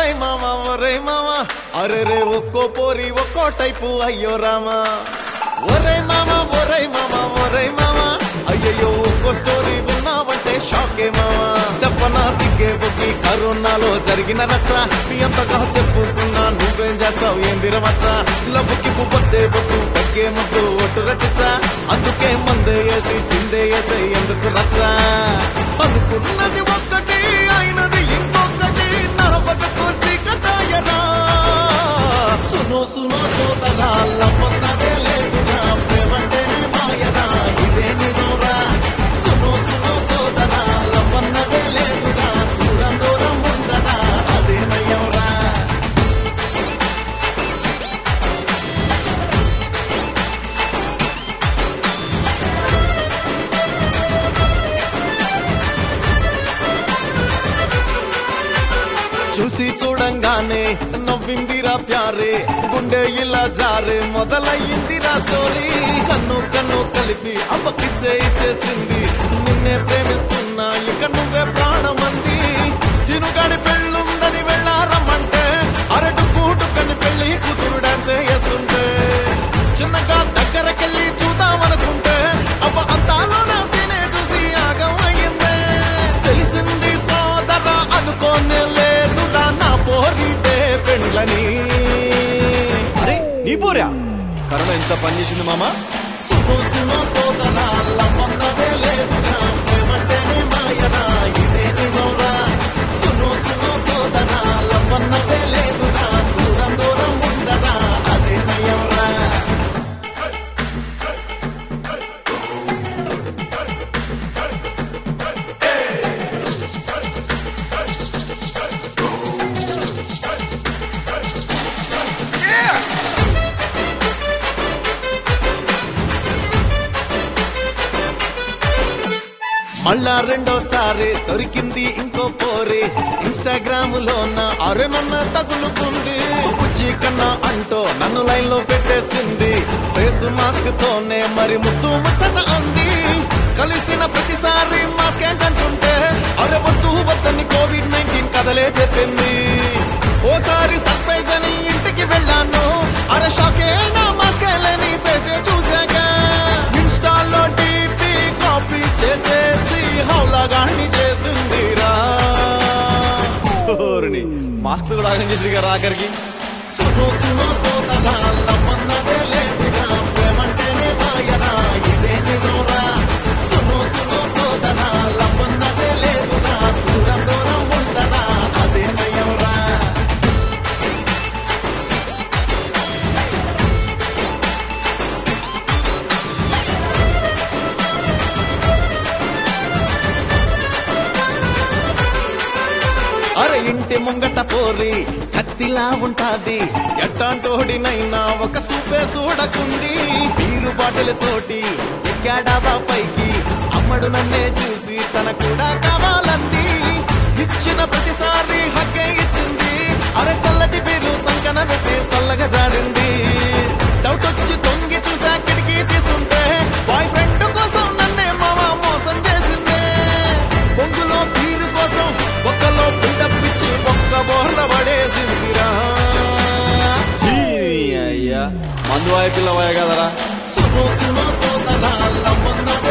ఒరై మామ ఒరై మామ అరే రే ఒక్కో పోరి ఒక్కో టైపు అయ్యో రామా ఒరై మామ ఒరై మామ ఒరై మామ అయ్యయ్యో ఒక్కో స్టోరీ విన్నావంటే షాకే మామ చెప్పనా సిగ్గే బుక్కి కరోనాలో జరిగిన రచ్చ నీ అంతగా చెప్పుకున్నా నువ్వేం చేస్తావు ఏం విరమచ్చ లవ్వుకి పువ్వొద్దే బొట్టు తగ్గే ముద్దు ఒట్టు రచిచ్చ అందుకే మందే వేసి చిందే వేసే ఎందుకు రచ్చ అనుకున్నది ఒక్కటి అయినది ఇంకొకటి నా బతుకు చీకటాయరా సునో సునో సోదరా లమ్మన్నదే లేదురా ప్రేమంటేనే మాయరా ఇదే నిజంరా సునో సునో సోదరా లమ్మన్నదే లేదురా దూరం దూరం ఉండరా అదే నయ్యంరా చూసి చూడంగానే నవ్విందిరా ప్యారే గుండె ఇలా జారే మొదలయ్యిందిరా స్టోరీ కన్ను కన్ను కలిపి అవ్వ కిస్సే ఇచ్చేసింది నిన్నే ప్రేమిస్తున్నా ఇక నువ్వే ప్రాణమంది చినుగాడి పెళ్ళుందని వెళ్ళారమ్మంటే అరటు కూటుకని పెళ్లి కూతురు డాన్సే వేస్తుంటే చిన్నగా దగ్గరకెళ్ళి చూద్దామనుకుంటే అవ్వ అంతాలోనే సీనే చూసి ఆగం అయ్యిందే తెలిసింది సోదర అనుకోనే లేదురా నా పోరితే పెండ్లని అరే నీ పోరా కరోనా ఎంత పని చేసింది మామ సునో సునో సోదర లమ్మన్నదే లేదురా ప్రేమంటేనే మాయరా ఇదే నిజంరా సునో సునో సోదర లమ్మన్నదే లేదురా దూరం దూరం ఉండరా అదే నయంరా మళ్ళా రెండోసారి దొరికింది ఇంకో పోరి ఇన్స్టాగ్రామ్ లోన అరెనన్న తగులుకుంది బుజ్జి కన్నా అంటూ నన్ను లైన్ లో పెట్టేసింది ఫేస్ మాస్క్ తోనే మరి ముద్దు ముచ్చట అంది కలిసిన ప్రతిసారి మాస్క్ ఏంటంటుంటే అరే వద్దు వద్దని కోవిడ్ నైన్టీన్ కథలే చెప్పింది ఓసారి సర్ప్రైజ్ అని ఇంటికి వెళ్ళాను అరే షాకే నా మాస్క్ లేని ఫేసే చూసాక ఇన్స్టాల్లో డీపీ కాపీ చేసేసి హౌలాగాన్ని చేసిందిరా ఓరిని మాస్క్ కూడా ఆగం చేసి గారు ఆఖరికి సునో సునో సోదరా లమ్మన్నదే లేదురా ప్రేమంటేనే మాయరా ఇదే నిజంరా సునో సునో సోదరా లమ్మన్నదే లేదురా దూరం దూరం ఉండరా అదే నయంరా అరే ఇంటి ముంగట పోరి కత్తిలా ఉంటాది ఎట్టాంటోడినైనా ఒక సూపే చూడకుంది బీరు బాటిల్ తోటి ఎక్కాడాబా పైకి అమ్మడు నన్నే చూసి తన కూడా కావాలంది ఇచ్చిన ప్రతిసారి హక్కే ఇచ్చింది అరే చల్లటి బీరు సంకన పెట్టి సల్లగా జారింది డౌట్ వచ్చి తొంగి చూసా కిటికీ తీసుంటే బాయ్ ఫ్రెండ్ కోసం నన్నే మామ మోసం చేసిందే పొంగులో బీరు కోసం ఒక్కలో బిల్డప్ ఇచ్చి ఒక్క బోర్ల పడేసిందిరా ఈ అయ్యా మందు వాయ పిల్ల వాయ కదరా సునో సునో సోదరా లమ్మన్న